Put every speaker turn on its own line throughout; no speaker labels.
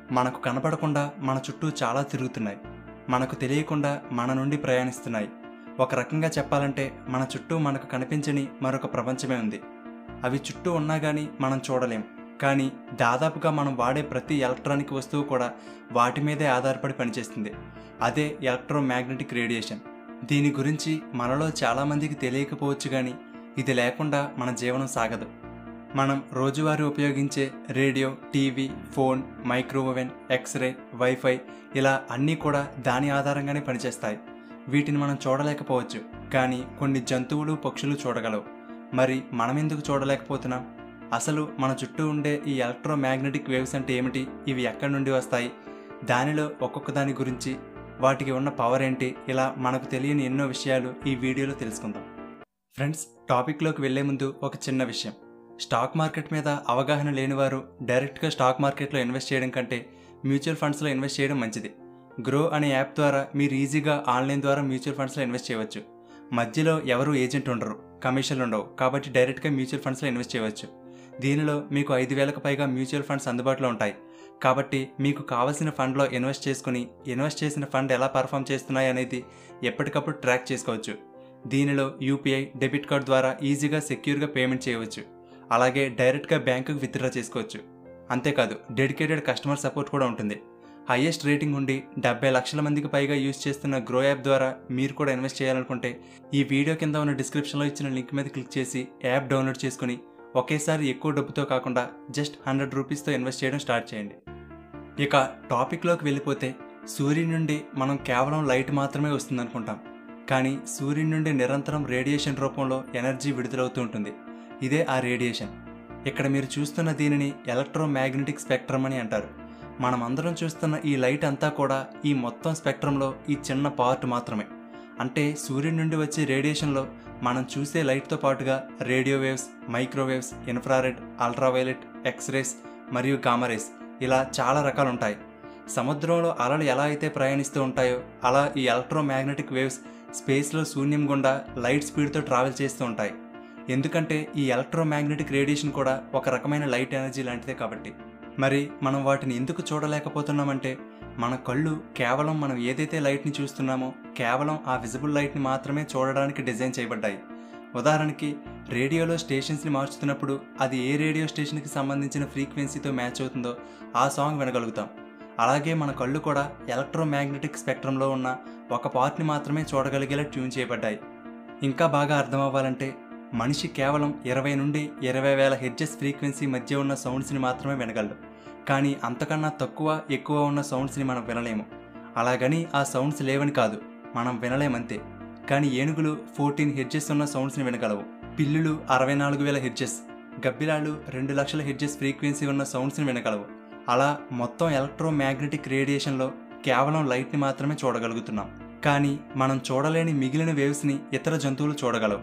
మనకు కనపడకుండా మన చుట్టూ చాలా తిరుగుతున్నాయి మనకు తెలియకుండా మన నుండి ప్రయాణిస్తున్నాయి ఒక రకంగా చెప్పాలంటే మన చుట్టూ మనకు కనిపించని మరొక ప్రపంచమే ఉంది అవి చుట్టూ ఉన్నా కానీ మనం చూడలేం కానీ దాదాపుగా మనం వాడే ప్రతి ఎలక్ట్రానిక్ వస్తువు కూడా వాటి మీదే ఆధారపడి పనిచేస్తుంది అదే ఎలక్ట్రోమాగ్నెటిక్ రేడియేషన్ దీని గురించి మనలో చాలామందికి తెలియకపోవచ్చు కానీ ఇది లేకుండా మన జీవనం సాగదు మనం రోజువారీ ఉపయోగించే radio TV phone microwave oven X ray wifi ఇలా అన్నీ కూడా దాని ఆధారంగానే పనిచేస్తాయి వీటిని మనం చూడలేకపోవచ్చు కానీ కొన్ని జంతువులు పక్షులు చూడగలవు మరి మనం ఎందుకు చూడలేకపోతున్నాం అసలు మన చుట్టూ ఉండే ఈ ఎలక్ట్రోమాగ్నెటిక్ వేవ్స్ అంటే ఏమిటి ఇవి ఎక్కడి నుండి వస్తాయి దానిలో ఒక్కొక్క దాని గురించి వాటికి ఉన్న పవర్ ఏంటి ఇలా మనకు తెలియని ఎన్నో విషయాలు ఈ వీడియోలో తెలుసుకుందాం ఫ్రెండ్స్ టాపిక్లోకి వెళ్లే ముందు ఒక చిన్న విషయం స్టాక్ మార్కెట్ మీద అవగాహన లేనివారు డైరెక్ట్గా స్టాక్ మార్కెట్లో ఇన్వెస్ట్ చేయడం కంటే మ్యూచువల్ ఫండ్స్లో ఇన్వెస్ట్ చేయడం మంచిది గ్రో అనే యాప్ ద్వారా మీరు ఈజీగా ఆన్లైన్ ద్వారా మ్యూచువల్ ఫండ్స్లో ఇన్వెస్ట్ చేయవచ్చు మధ్యలో ఎవరు ఏజెంట్ ఉండరు కమిషన్లు ఉండవు కాబట్టి డైరెక్ట్గా మ్యూచువల్ ఫండ్స్లో ఇన్వెస్ట్ చేయవచ్చు దీనిలో మీకు ఐదు వేలకు పైగా మ్యూచువల్ ఫండ్స్ అందుబాటులో ఉంటాయి కాబట్టి మీకు కావలసిన ఫండ్లో ఇన్వెస్ట్ చేసుకుని ఇన్వెస్ట్ చేసిన ఫండ్ ఎలా పర్ఫామ్ చేస్తున్నాయి అనేది ఎప్పటికప్పుడు ట్రాక్ చేసుకోవచ్చు దీనిలో యూపీఐ డెబిట్ కార్డ్ ద్వారా ఈజీగా సెక్యూర్గా పేమెంట్ చేయవచ్చు అలాగే డైరెక్ట్గా బ్యాంకుకు విత్డ్రా చేసుకోవచ్చు అంతేకాదు డెడికేటెడ్ కస్టమర్ సపోర్ట్ కూడా ఉంటుంది హైయెస్ట్ రేటింగ్ ఉండి డెబ్బై లక్షల మందికి పైగా యూజ్ చేస్తున్న గ్రో యాప్ ద్వారా మీరు కూడా ఇన్వెస్ట్ చేయాలనుకుంటే ఈ వీడియో కింద ఉన్న డిస్క్రిప్షన్లో ఇచ్చిన లింక్ మీద క్లిక్ చేసి యాప్ డౌన్లోడ్ చేసుకుని ఒకేసారి ఎక్కువ డబ్బుతో కాకుండా జస్ట్ హండ్రెడ్ రూపీస్తో ఇన్వెస్ట్ చేయడం స్టార్ట్ చేయండి ఇక టాపిక్లోకి వెళ్ళిపోతే సూర్యుని నుండి మనం కేవలం లైట్ మాత్రమే వస్తుందనుకుంటాం కానీ సూర్యుని నుండి నిరంతరం రేడియేషన్ రూపంలో ఎనర్జీ విడుదలవుతూ ఉంటుంది ఇదే ఆ రేడియేషన్ ఇక్కడ మీరు చూస్తున్న దీనిని ఎలక్ట్రోమాగ్నెటిక్ స్పెక్ట్రమ్ అని అంటారు మనం అందరం చూస్తున్న ఈ లైట్ అంతా కూడా ఈ మొత్తం స్పెక్ట్రంలో ఈ చిన్న పార్ట్ మాత్రమే అంటే సూర్యుడి నుండి వచ్చే రేడియేషన్లో మనం చూసే లైట్తో పాటుగా radio waves microwaves infrared ultraviolet X rays మరియు గామరేస్ ఇలా చాలా రకాలు ఉంటాయి సముద్రంలో అలలు ఎలా అయితే ప్రయాణిస్తూ ఉంటాయో అలా ఈ ఎలక్ట్రోమాగ్నెటిక్ వేవ్స్ స్పేస్లో శూన్యం గుండా లైట్ స్పీడ్తో ట్రావెల్ చేస్తూ ఉంటాయి ఎందుకంటే ఈ ఎలక్ట్రోమాగ్నెటిక్ రేడియేషన్ కూడా ఒక రకమైన లైట్ ఎనర్జీ లాంటిదే కాబట్టి మరి మనం వాటిని ఎందుకు చూడలేకపోతున్నామంటే మన కళ్ళు కేవలం మనం ఏదైతే లైట్ని చూస్తున్నామో కేవలం ఆ విజిబుల్ లైట్ని మాత్రమే చూడడానికి డిజైన్ చేయబడ్డాయి ఉదాహరణకి రేడియోలో స్టేషన్స్ని మార్చుతున్నప్పుడు అది ఏ రేడియో స్టేషన్కి సంబంధించిన ఫ్రీక్వెన్సీతో మ్యాచ్ అవుతుందో ఆ సాంగ్ వినగలుగుతాం అలాగే మన కళ్ళు కూడా ఎలక్ట్రోమాగ్నెటిక్ స్పెక్ట్రంలో ఉన్న ఒక పార్ట్ని మాత్రమే చూడగలిగేలా ట్యూన్ చేయబడ్డాయి ఇంకా బాగా అర్థం అవ్వాలంటే మనిషి కేవలం ఇరవై నుండి ఇరవై వేల హెడ్జెస్ ఫ్రీక్వెన్సీ మధ్య ఉన్న సౌండ్స్ని మాత్రమే వినగలడు కానీ అంతకన్నా తక్కువ ఎక్కువ ఉన్న సౌండ్స్ని మనం వినలేము అలాగని ఆ సౌండ్స్ లేవని కాదు మనం వినలేమంతే కానీ ఏనుగులు ఫోర్టీన్ హెడ్జెస్ ఉన్న సౌండ్స్ని వినగలవు పిల్లులు అరవై నాలుగు వేల హెడ్జెస్ గబ్బిలాలు రెండు లక్షల హెడ్జెస్ ఫ్రీక్వెన్సీ ఉన్న సౌండ్స్ని వినగలవు అలా మొత్తం ఎలక్ట్రోమాగ్నెటిక్ రేడియేషన్లో కేవలం లైట్ని మాత్రమే చూడగలుగుతున్నాం కానీ మనం చూడలేని మిగిలిన వేవ్స్ని ఇతర జంతువులు చూడగలవు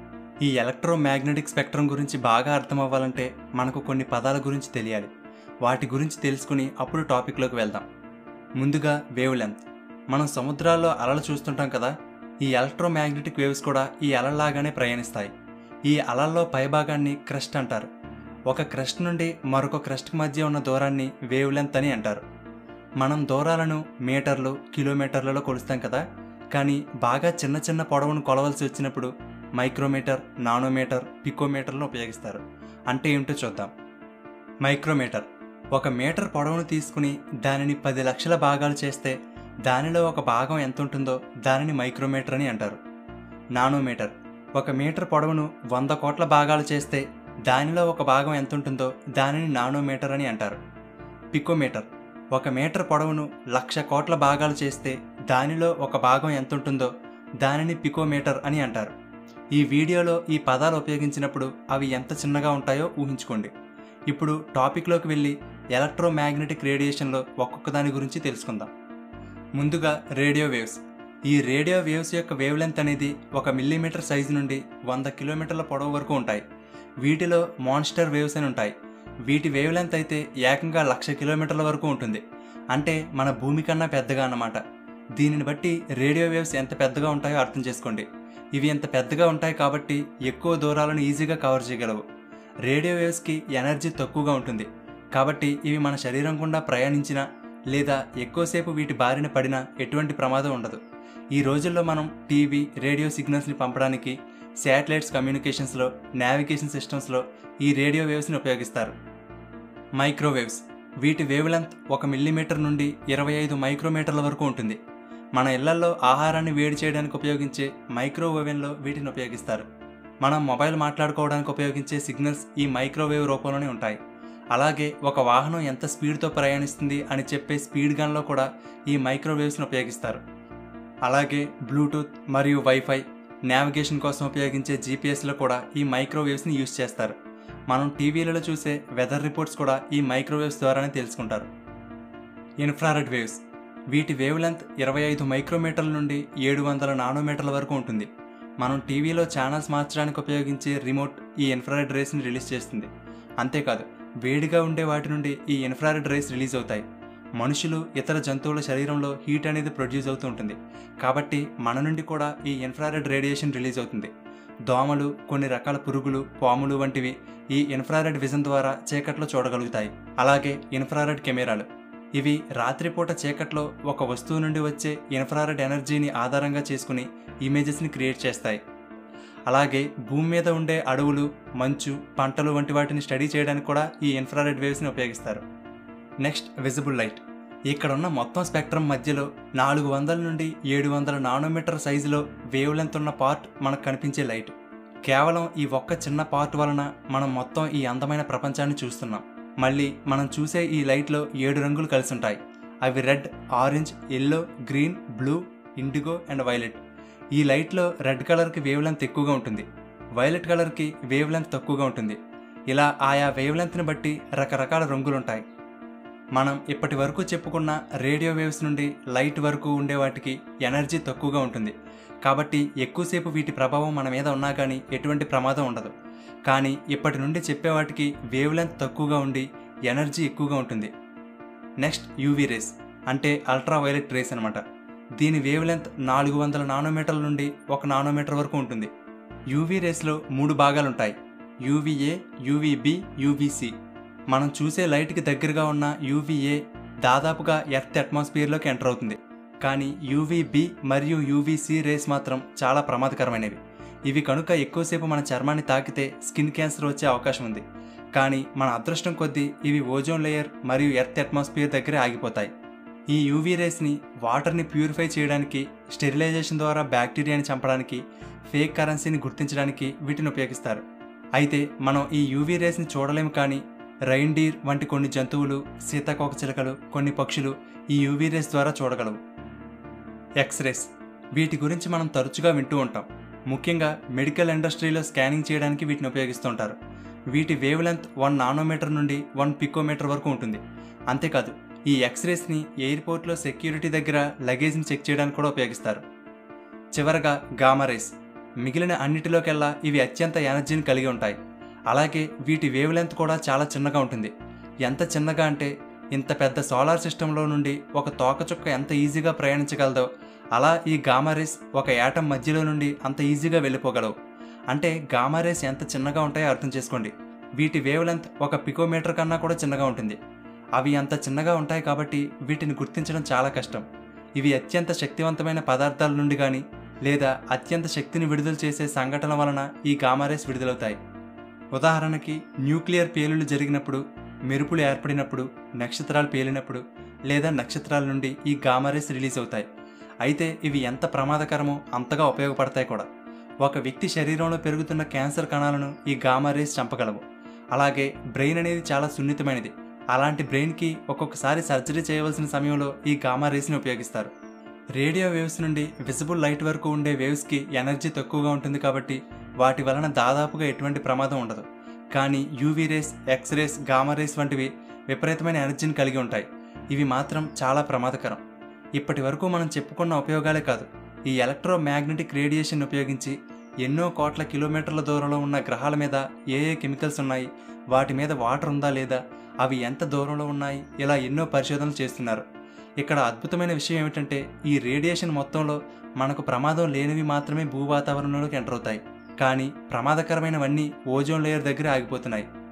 ఈ ఎలక్ట్రోమాగ్నెటిక్ స్పెక్ట్రం గురించి బాగా అర్థం అవ్వాలంటే మనకు కొన్ని పదాల గురించి తెలియాలి వాటి గురించి తెలుసుకుని అప్పుడు టాపిక్లోకి వెళ్దాం ముందుగా వేవ్ లెంత్ మనం సముద్రాల్లో అలలు చూస్తుంటాం కదా ఈ ఎలక్ట్రోమాగ్నెటిక్ వేవ్స్ కూడా ఈ అలల్లాగానే ప్రయాణిస్తాయి ఈ అలల్లో పైభాగాన్ని క్రస్ట్ అంటారు ఒక క్రస్ట్ నుండి మరొక క్రస్ట్కి మధ్య ఉన్న దూరాన్ని వేవ్ లెంత్ అని అంటారు మనం దూరాలను మీటర్లు కిలోమీటర్లలో కొలుస్తాం కదా కానీ బాగా చిన్న చిన్న పొడవును కొలవలసి వచ్చినప్పుడు మైక్రోమీటర్ నానోమీటర్ పికోమీటర్లను ఉపయోగిస్తారు అంటే ఏమిటో చూద్దాం మైక్రోమీటర్ ఒక మీటర్ పొడవును తీసుకుని దానిని పది లక్షల భాగాలు చేస్తే దానిలో ఒక భాగం ఎంత ఉంటుందో దానిని మైక్రోమీటర్ అని అంటారు నానోమీటర్ ఒక మీటర్ పొడవును వంద కోట్ల భాగాలు చేస్తే దానిలో ఒక భాగం ఎంత ఉంటుందో దానిని నానోమీటర్ అని అంటారు పికోమీటర్ ఒక మీటర్ పొడవును లక్ష కోట్ల భాగాలు చేస్తే దానిలో ఒక భాగం ఎంత ఉంటుందో దానిని పికోమీటర్ అని అంటారు ఈ వీడియోలో ఈ పదాలు ఉపయోగించినప్పుడు అవి ఎంత చిన్నగా ఉంటాయో ఊహించుకోండి ఇప్పుడు టాపిక్లోకి వెళ్ళి ఎలక్ట్రోమాగ్నెటిక్ రేడియేషన్లో ఒక్కొక్క దాని గురించి తెలుసుకుందాం ముందుగా రేడియో వేవ్స్ ఈ రేడియో వేవ్స్ యొక్క వేవ్ లెంత్ అనేది ఒక మిల్లీమీటర్ సైజు నుండి వంద కిలోమీటర్ల పొడవు వరకు ఉంటాయి వీటిలో మాన్స్టర్ వేవ్స్ అని ఉంటాయి వీటి వేవ్ లెంత్ అయితే ఏకంగా లక్ష కిలోమీటర్ల వరకు ఉంటుంది అంటే మన భూమి కన్నా పెద్దగా అన్నమాట దీనిని బట్టి రేడియో వేవ్స్ ఎంత పెద్దగా ఉంటాయో అర్థం చేసుకోండి ఇవి ఎంత పెద్దగా ఉంటాయి కాబట్టి ఎక్కువ దూరాలను ఈజీగా కవర్ చేయగలవు రేడియో వేవ్స్కి ఎనర్జీ తక్కువగా ఉంటుంది కాబట్టి ఇవి మన శరీరం గుండా ప్రయాణించినా లేదా ఎక్కువసేపు వీటి బారిన పడినా ఎటువంటి ప్రమాదం ఉండదు ఈ రోజుల్లో మనం టీవీ రేడియో సిగ్నల్స్ని పంపడానికి శాటిలైట్స్ కమ్యూనికేషన్స్లో నావిగేషన్ సిస్టమ్స్లో ఈ రేడియో వేవ్స్ని ఉపయోగిస్తారు మైక్రోవేవ్స్ వీటి వేవ్ లెంత్ ఒక మిల్లీమీటర్ నుండి ఇరవై ఐదు మైక్రోమీటర్ల వరకు ఉంటుంది మన ఇళ్లలో ఆహారాన్ని వేడి చేయడానికి ఉపయోగించే మైక్రోవేవెన్లో వీటిని ఉపయోగిస్తారు మనం మొబైల్ మాట్లాడుకోవడానికి ఉపయోగించే సిగ్నల్స్ ఈ మైక్రోవేవ్ రూపంలోనే ఉంటాయి అలాగే ఒక వాహనం ఎంత స్పీడ్తో ప్రయాణిస్తుంది అని చెప్పే స్పీడ్ గన్లో కూడా ఈ మైక్రోవేవ్స్ని ఉపయోగిస్తారు అలాగే బ్లూటూత్ మరియు వైఫై నావిగేషన్ కోసం ఉపయోగించే జీపీఎస్లో కూడా ఈ మైక్రోవేవ్స్ని యూజ్ చేస్తారు మనం టీవీలలో చూసే వెదర్ రిపోర్ట్స్ కూడా ఈ మైక్రోవేవ్స్ ద్వారానే తెలుసుకుంటారు ఇన్ఫ్రారెడ్ వేవ్స్ వీటి వేవ్ లెంత్ ఇరవై ఐదు మైక్రోమీటర్ల నుండి ఏడు వందల నానోమీటర్ల వరకు ఉంటుంది మనం టీవీలో ఛానల్స్ మార్చడానికి ఉపయోగించే రిమోట్ ఈ ఇన్ఫ్రారెడ్ రేస్ని రిలీజ్ చేస్తుంది అంతేకాదు వేడిగా ఉండే వాటి నుండి ఈ ఇన్ఫ్రారెడ్ రేస్ రిలీజ్ అవుతాయి మనుషులు ఇతర జంతువుల శరీరంలో హీట్ అనేది ప్రొడ్యూస్ అవుతూ ఉంటుంది కాబట్టి మన నుండి కూడా ఈ ఇన్ఫ్రారెడ్ రేడియేషన్ రిలీజ్ అవుతుంది దోమలు కొన్ని రకాల పురుగులు పాములు వంటివి ఈ ఇన్ఫ్రారెడ్ విజన్ ద్వారా చీకట్లో చూడగలుగుతాయి అలాగే ఇన్ఫ్రారెడ్ కెమెరాలు ఇవి రాత్రిపూట చీకట్లో ఒక వస్తువు నుండి వచ్చే ఇన్ఫ్రారెడ్ ఎనర్జీని ఆధారంగా చేసుకుని ఇమేజెస్ని క్రియేట్ చేస్తాయి అలాగే భూమి మీద ఉండే అడవులు మంచు పంటలు వంటి వాటిని స్టడీ చేయడానికి కూడా ఈ ఇన్ఫ్రారెడ్ వేవ్స్ని ఉపయోగిస్తారు నెక్స్ట్ విజిబుల్ లైట్ ఇక్కడ ఉన్న మొత్తం స్పెక్ట్రమ్ మధ్యలో నాలుగు వందల నుండి ఏడు వందల నానోమీటర్ సైజులో వేవ్ లెంత్ ఉన్న పార్ట్ మనకు కనిపించే లైట్ కేవలం ఈ ఒక్క చిన్న పార్ట్ వలన మనం మొత్తం ఈ అందమైన ప్రపంచాన్ని చూస్తున్నాం మళ్ళీ మనం చూసే ఈ లైట్లో ఏడు రంగులు కలిసి ఉంటాయి అవి red orange yellow green blue indigo and violet ఈ లైట్లో రెడ్ కలర్కి వేవ్ లెంత్ ఎక్కువగా ఉంటుంది వైలెట్ కలర్కి వేవ్ లెంత్ తక్కువగా ఉంటుంది ఇలా ఆయా వేవ్ లెంత్ని బట్టి రకరకాల రంగులు ఉంటాయి మనం ఇప్పటి వరకు చెప్పుకున్న రేడియో వేవ్స్ నుండి లైట్ వరకు ఉండే వాటికి ఎనర్జీ తక్కువగా ఉంటుంది కాబట్టి ఎక్కువసేపు వీటి ప్రభావం మన మీద ఉన్నా కానీ ఎటువంటి ప్రమాదం ఉండదు కానీ ఇప్పటి నుండి చెప్పే వాటికి వేవ్ లెంత్ తక్కువగా ఉండి ఎనర్జీ ఎక్కువగా ఉంటుంది నెక్స్ట్ యూవీ రేస్ అంటే అల్ట్రా వైలెట్ రేస్ అనమాట దీని వేవ్ లెంత్ నాలుగు వందల నానోమీటర్ల నుండి ఒక నానోమీటర్ వరకు ఉంటుంది యూవీ రేస్లో మూడు భాగాలు ఉంటాయి యూవీఏ యూవీబి యూవీసి మనం చూసే లైట్కి దగ్గరగా ఉన్న యూవీఏ దాదాపుగా ఎర్త్ అట్మాస్ఫియర్లోకి ఎంటర్ అవుతుంది కానీ యూవీబి మరియు యూవీసి రేస్ మాత్రం చాలా ప్రమాదకరమైనవి ఇవి కనుక ఎక్కువసేపు మన చర్మాన్ని తాకితే స్కిన్ క్యాన్సర్ వచ్చే అవకాశం ఉంది కానీ మన అదృష్టం కొద్దీ ఇవి ఓజోన్ లేయర్ మరియు ఎర్త్ అట్మాస్ఫియర్ దగ్గరే ఆగిపోతాయి ఈ యూవీ రేస్ని వాటర్ని ప్యూరిఫై చేయడానికి స్టెరిలైజేషన్ ద్వారా బ్యాక్టీరియాని చంపడానికి ఫేక్ కరెన్సీని గుర్తించడానికి వీటిని ఉపయోగిస్తారు అయితే మనం ఈ యూవీ రేస్ని చూడలేము కానీ రైండీర్ వంటి కొన్ని జంతువులు సీతాకోక చిలకలు కొన్ని పక్షులు ఈ యూవీ రేస్ ద్వారా చూడగలవు ఎక్స్రేస్ వీటి గురించి మనం తరచుగా వింటూ ఉంటాం ముఖ్యంగా మెడికల్ ఇండస్ట్రీలో స్కానింగ్ చేయడానికి వీటిని ఉపయోగిస్తుంటారు వీటి వేవ్ లెంత్ వన్ నానోమీటర్ నుండి వన్ పికోమీటర్ వరకు ఉంటుంది అంతేకాదు ఈ ఎక్స్రేస్ని ఎయిర్పోర్ట్లో సెక్యూరిటీ దగ్గర లగేజ్ని చెక్ చేయడానికి కూడా ఉపయోగిస్తారు చివరగా గామా రేస్ మిగిలిన అన్నిటిలోకెల్లా ఇవి అత్యంత ఎనర్జీని కలిగి ఉంటాయి అలాగే వీటి వేవ్ లెంత్ కూడా చాలా చిన్నగా ఉంటుంది ఎంత చిన్నగా అంటే ఇంత పెద్ద సోలార్ సిస్టంలో నుండి ఒక తోకచుక్క ఎంత ఈజీగా ప్రయాణించగలదో అలా ఈ గామారేస్ ఒక యాటం మధ్యలో నుండి అంత ఈజీగా వెళ్ళిపోగలవు అంటే గామారేస్ ఎంత చిన్నగా ఉంటాయో అర్థం చేసుకోండి వీటి వేవ్ లెంత్ ఒక పికోమీటర్ కన్నా కూడా చిన్నగా ఉంటుంది అవి అంత చిన్నగా ఉంటాయి కాబట్టి వీటిని గుర్తించడం చాలా కష్టం ఇవి అత్యంత శక్తివంతమైన పదార్థాల నుండి కానీ లేదా అత్యంత శక్తిని విడుదల చేసే సంఘటన వలన ఈ గామారేస్ విడుదలవుతాయి ఉదాహరణకి న్యూక్లియర్ పేలులు జరిగినప్పుడు మెరుపులు ఏర్పడినప్పుడు నక్షత్రాలు పేలినప్పుడు లేదా నక్షత్రాల నుండి ఈ గామారేస్ రిలీజ్ అవుతాయి అయితే ఇవి ఎంత ప్రమాదకరమో అంతగా ఉపయోగపడతాయి కూడా ఒక వ్యక్తి శరీరంలో పెరుగుతున్న క్యాన్సర్ కణాలను ఈ గామారేస్ చంపగలవు అలాగే బ్రెయిన్ అనేది చాలా సున్నితమైనది అలాంటి బ్రెయిన్కి ఒక్కొక్కసారి సర్జరీ చేయవలసిన సమయంలో ఈ గామా రేస్ని ఉపయోగిస్తారు రేడియో వేవ్స్ నుండి విజిబుల్ లైట్ వరకు ఉండే వేవ్స్కి ఎనర్జీ తక్కువగా ఉంటుంది కాబట్టి వాటి వలన దాదాపుగా ఎటువంటి ప్రమాదం ఉండదు కానీ UV rays X rays gamma rays వంటివి విపరీతమైన ఎనర్జీని కలిగి ఉంటాయి ఇవి మాత్రం చాలా ప్రమాదకరం ఇప్పటి వరకు మనం చెప్పుకున్న ఉపయోగాలే కాదు ఈ ఎలక్ట్రో మ్యాగ్నెటిక్ రేడియేషన్ ఉపయోగించి ఎన్నో కోట్ల కిలోమీటర్ల దూరంలో ఉన్న గ్రహాల మీద ఏ ఏ కెమికల్స్ ఉన్నాయి వాటి మీద వాటర్ ఉందా లేదా అవి ఎంత దూరంలో ఉన్నాయి ఇలా ఎన్నో పరిశోధనలు చేస్తున్నారు ఇక్కడ అద్భుతమైన విషయం ఏమిటంటే ఈ రేడియేషన్ మొత్తంలో మనకు ప్రమాదం లేనివి మాత్రమే భూ వాతావరణంలోకి ఎంటర్ అవుతాయి కానీ ప్రమాదకరమైనవన్నీ ఓజోన్ లేయర్ దగ్గర ఆగిపోతున్నాయి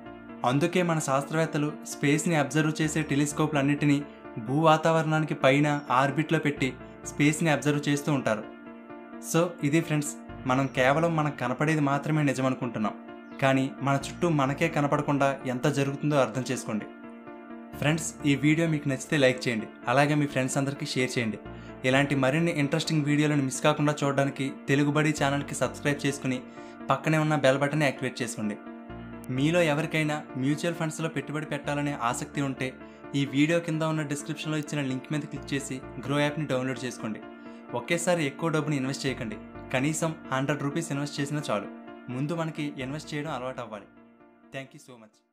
అందుకే మన శాస్త్రవేత్తలు స్పేస్ని అబ్జర్వ్ చేసే టెలిస్కోప్లన్నిటినీ భూ వాతావరణానికి పైన ఆర్బిట్లో పెట్టి స్పేస్ని అబ్జర్వ్ చేస్తూ ఉంటారు సో ఇది ఫ్రెండ్స్ మనం కేవలం మనకు కనపడేది మాత్రమే నిజమనుకుంటున్నాం కానీ మన చుట్టూ మనకే కనపడకుండా ఎంత జరుగుతుందో అర్థం చేసుకోండి ఫ్రెండ్స్ ఈ వీడియో మీకు నచ్చితే లైక్ చేయండి అలాగే మీ ఫ్రెండ్స్ అందరికీ షేర్ చేయండి ఇలాంటి మరిన్ని ఇంట్రెస్టింగ్ వీడియోలను మిస్ కాకుండా చూడడానికి తెలుగుబడి ఛానల్కి సబ్స్క్రైబ్ చేసుకుని పక్కనే ఉన్న బెల్ బటన్ని యాక్టివేట్ చేసుకోండి మీలో ఎవరికైనా మ్యూచువల్ ఫండ్స్లో పెట్టుబడి పెట్టాలనే ఆసక్తి ఉంటే ఈ వీడియో కింద ఉన్న డిస్క్రిప్షన్లో ఇచ్చిన లింక్ మీద క్లిక్ చేసి గ్రో యాప్ని డౌన్లోడ్ చేసుకోండి ఒకేసారి ఎక్కువ డబ్బుని ఇన్వెస్ట్ చేయకండి కనీసం హండ్రెడ్ రూపీస్ ఇన్వెస్ట్ చేసినా చాలు ముందు మనకి ఇన్వెస్ట్ చేయడం అలవాటు అవ్వాలి థ్యాంక్ యూ సో మచ్